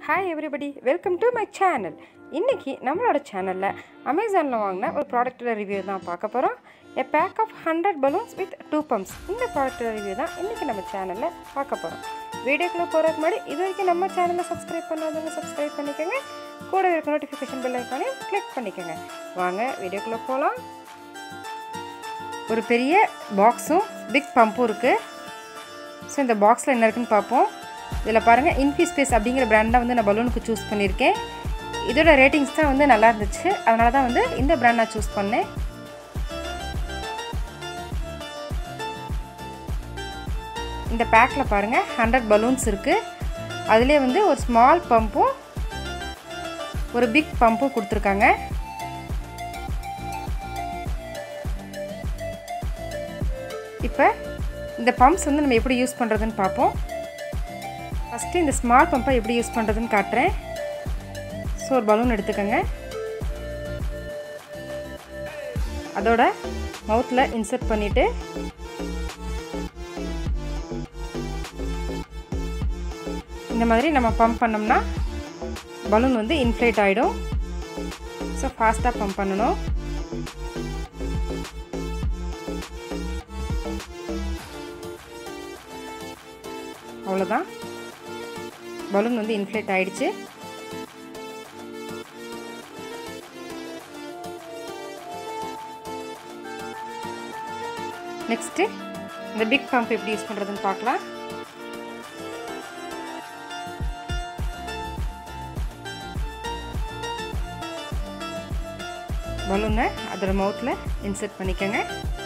hi everybody welcome to my channel இன்றைக்கி நம்மளோட சேனலில் அமேசானில் வாங்கின ஒரு ப்ராடக்ட்டோட ரிவ்யூ தான் பார்க்க போகிறோம் a pack of hundred balloons with two pumps இந்த ப்ராடக்ட்டோட ரிவ்யூ தான் இன்றைக்கி நம்ம சேனலில் பார்க்க போகிறோம் வீடியோக்குள்ளே போகிறதுக்கு முன்னாடி இது வரைக்கும் நம்ம சேனலை சப்ஸ்கிரைப் பண்ணாதவங்க சப்ஸ்கிரைப் பண்ணிக்கோங்க கூட இருக்க நோட்டிஃபிகேஷன் பெல் ஐக்கானையும் கிளிக் பண்ணிக்கோங்க வாங்க வீடியோக்குள்ளே போகலாம் ஒரு பெரிய பாக்ஸும் பிக் பம்பும் இருக்குது ஸோ இந்த பாக்ஸில் என்ன இருக்குன்னு பார்ப்போம் இதில் பாருங்கள் இன்ஃபி ஸ்பேஸ் அப்படிங்கிற பிராண்ட் தான் வந்து நான் பலூனுக்கு சூஸ் பண்ணியிருக்கேன் இதோட ரேட்டிங்ஸ் தான் வந்து நல்லா இருந்துச்சு அதனால தான் வந்து இந்த பிராண்ட் நான் சூஸ் பண்ணேன் இந்த பேக்கில் பாருங்கள் ஹண்ட்ரட் பலூன்ஸ் இருக்குது அதிலே வந்து ஒரு ஸ்மால் பம்பும் ஒரு பிக் பம்பும் கொடுத்துருக்காங்க இப்போ இந்த பம்ப்ஸ் வந்து நம்ம எப்படி யூஸ் பண்ணுறதுன்னு பார்ப்போம் ஃபஸ்ட்டு இந்த ஸ்மால் பம்பை எப்படி யூஸ் பண்ணுறதுன்னு காட்டுறேன் ஸோ ஒரு பலூன் எடுத்துக்கோங்க அதோட மவுத்தில் இன்சர்ட் பண்ணிவிட்டு இந்த மாதிரி நம்ம பம்ப் பண்ணோம்னா பலூன் வந்து இன்ஃப்ளேட் ஆகிடும் ஸோ ஃபாஸ்ட்டாக பம்ப் பண்ணணும் அவ்வளோதான் பலூன் வந்து இன்ஃப்ளேட் ஆகிடுச்சு நெக்ஸ்ட்டு இந்த பிக் பம்ப் எப்படி யூஸ் பண்ணுறதுன்னு பார்க்கலாம் பலூனை அதோட மவுத்தில் இன்சர்ட் பண்ணிக்கோங்க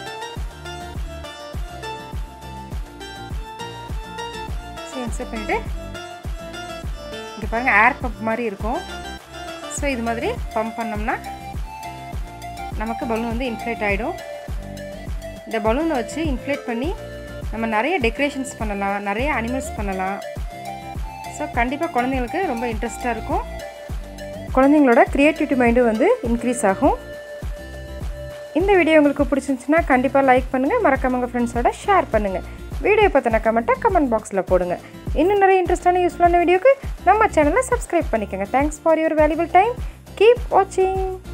ஸோ இன்சர்ட் பண்ணிவிட்டு இங்கே பாருங்கள் ஏர் பம்ப் மாதிரி இருக்கும் ஸோ இது மாதிரி பம்ப் பண்ணோம்னா நமக்கு பலூன் வந்து இன்ஃப்ளேட் ஆகிடும் இந்த பலூனை வச்சு இன்ஃப்ளேட் பண்ணி நம்ம நிறைய டெக்கரேஷன்ஸ் பண்ணலாம் நிறைய அனிமல்ஸ் பண்ணலாம் ஸோ கண்டிப்பாக குழந்தைங்களுக்கு ரொம்ப இன்ட்ரெஸ்ட்டாக இருக்கும் குழந்தைங்களோட க்ரியேட்டிவிட்டி மைண்டும் வந்து இன்க்ரீஸ் ஆகும் இந்த வீடியோ உங்களுக்கு பிடிச்சிருந்துச்சுன்னா கண்டிப்பாக லைக் பண்ணுங்கள் மறக்காம உங்கள் ஃப்ரெண்ட்ஸோட ஷேர் பண்ணுங்கள் வீடியோ பற்றின கமெண்ட்டை கமெண்ட் பாக்ஸில் போடுங்க இன்னும் நிறைய இன்ட்ரெஸ்டான யூஸ்ஃபுல்லான வீடியோக்கு நம்ம சேனலை சப்ஸ்கிரைப் பண்ணிக்கோங்க thanks for your valuable time keep வாட்சிங்